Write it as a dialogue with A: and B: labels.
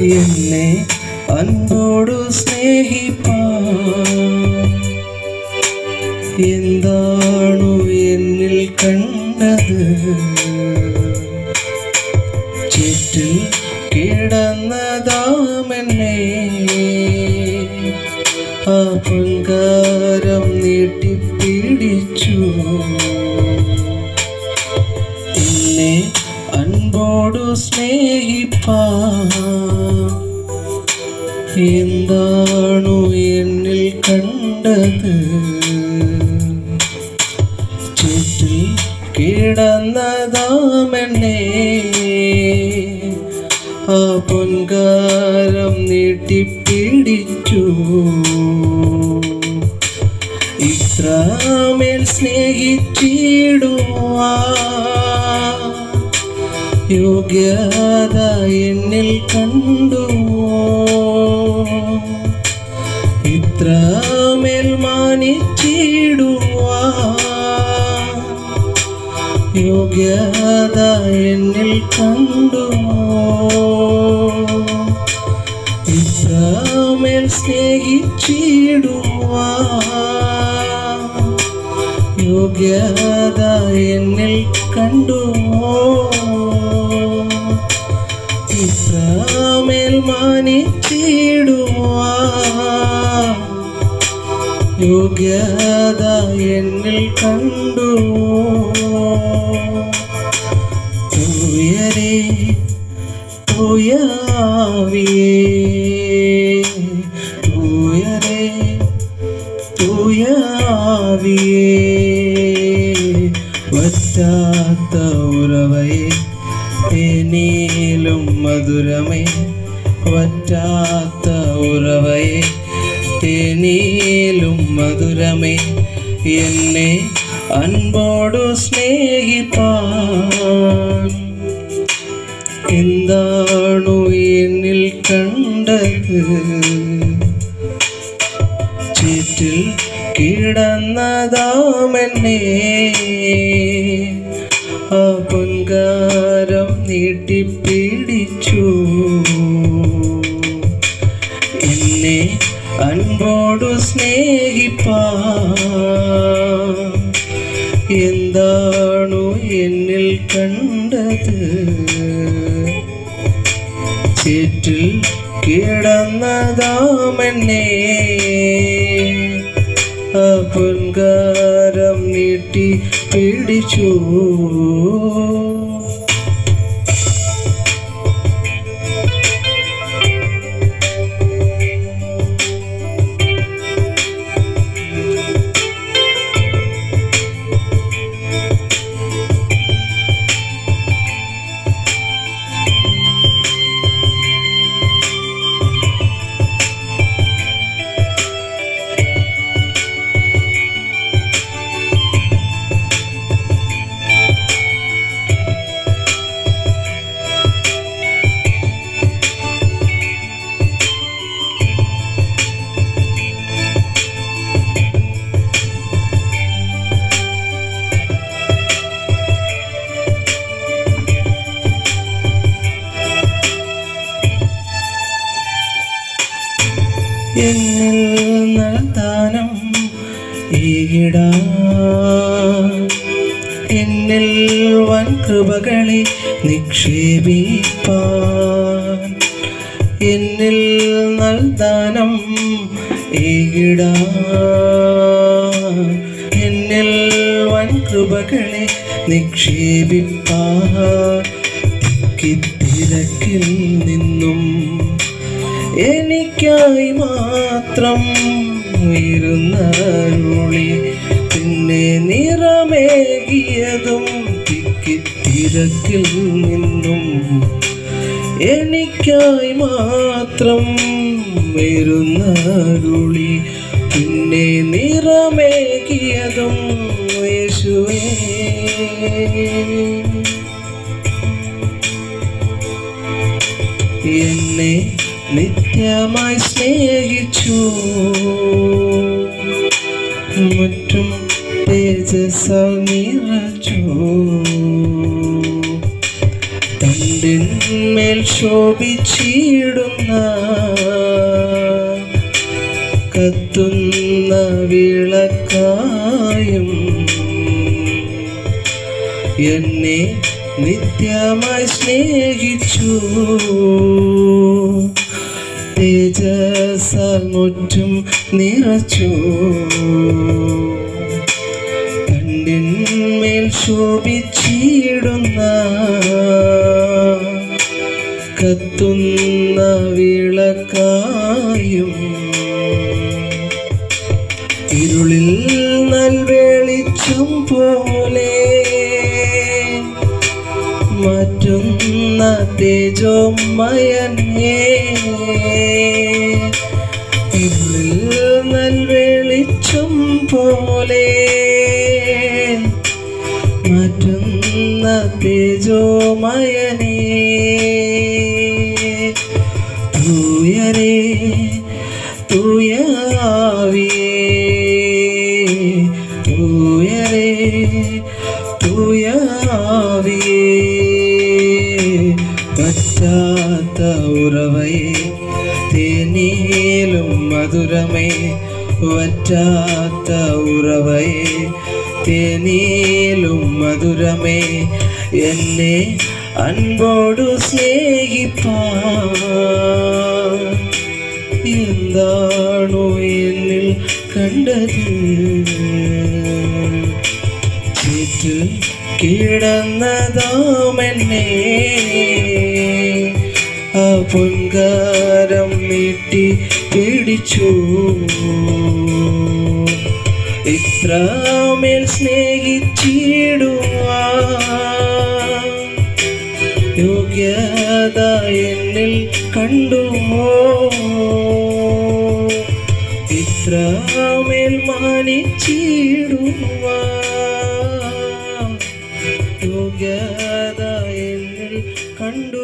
A: എന്നെ അൻപോടു സ്നേഹിപ്പാൻ എന്താണു എന്നിൽ കണ്ടത് ചുറ്റിൽ കിടന്നതാമെന്നെ ആ പൊൻകാരം നീട്ടിപ്പിടിച്ചു എന്നെ അൻപോടു സ്നേഹിപ്പാൻ എന്താണു എന്നിൽ കണ്ടത് ചുറ്റിൽ കിടന്നതാമെന്നെ ആ പൊൻകാരം നീട്ടിപ്പിടിച്ചു ഇത്രമേൽ സ്നേഹിച്ചിടുവാ യോഗ്യത എന്നിൽ കണ്ടുവോ ഇത്രമേൽ മാനിച്ചിടുവാ യോഗ്യത എന്നിൽ കണ്ടുവോ ഇത്രമേൽ സ്നേഹിച്ചിടുവാ യോഗ്യത എന്നിൽ കണ്ടുവോ ഇത്രമേൽ മാനിച്ചിടുവാ യോഗ്യത എന്നിൽ കണ്ടുവോ ഉയരേ ഉയാവിയേ ഉയരേ ഉയാവിയേ വറ്റാത്ത ഉറവയെ തേനീലും മധുരമേ വറ്റാത്ത ഉറവയെ തേനീലും മധുരമേ എന്നെ അൻപോടു സ്നേഹിപ്പാൻ എന്താണു എന്നിൽ കണ്ടത് ചീറ്റിൽ കിടന്നതാമെന്നെ ആ പൊൻകാരം നീട്ടിപ്പിടിച്ചു എന്നെ അൻപോടു സ്നേഹിപ്പാൻ എന്താണു എന്നിൽ കണ്ടത് ചേറ്റിൽ കിടന്നതാമെന്നെ ആ പൊൻകാരം നീട്ടി പിടിച്ചു എന്നിൽ നടത്താനം ഈടാ എന്നിൽ വൻ കൃപകളെ നിക്ഷേപിപ്പാൻ എന്നിൽ നൽദാനം ഈടാ എന്നിൽ വൻ കൃപകളെ നിക്ഷേപിപ്പാൻ തിരക്കിൽ നിന്നും എനിക്കായി മാത്രം ഇരുന്നരുളി പിന്നെ നിറമേകിയതും തിക്കിത്തിരക്കിൽ നിന്നും എനിക്കായി മാത്രം ഇരുന്നരുളി പിന്നെ നിറമേകിയതും യേശുവേ എന്നെ നിത്യമായി സ്നേഹിച്ചു മുറ്റും തേജസ്സാൽ നിറച്ചു തണ്ടിൻ കണ്ടിന്മേൽ ശോഭിച്ചിടുന്ന കത്തുന്ന വിളക്കായും എന്നെ നിത്യമായി സ്നേഹിച്ചു തേജസാൽ മുറ്റും നിറച്ചു കണ്ടിന്മേൽ ശോഭിച്ചിടുന്ന കത്തുന്ന വിളക്കായും ഇരുളിൽ നൽവെളിച്ചം പോലെ മറ്റുന്ന തേജോമയനേ ഇരുളിൽ നൽവെളിച്ചം പോലെ മറ്റുന്ന തേജോമയനേ തൂയരേ തൂയാവിയേ തൂയരേ തൂയാവിയേ പറ്റാത്ത ഉറവയെ തേനീലും മധുരമേ വറ്റാത്ത ഉറവയെ തേനീലും മധുരമേ എന്നെ അൻപോടു സ്നേഹിപ്പാ എന്താണോ എന്നിൽ കണ്ടത് ചീറ്റിൽ കിടന്നതാമെന്നെ ആ പൊൻകാരം നീട്ടി പിടിച്ചു ഇത്രമേൽ സ്നേഹിച്ചിടുവാ യോഗ്യത എന്നിൽ കണ്ടുമോ ഇത്രമേൽ മാനിച്ചിടുവാ യോഗ്യത എന്നിൽ കണ്ടു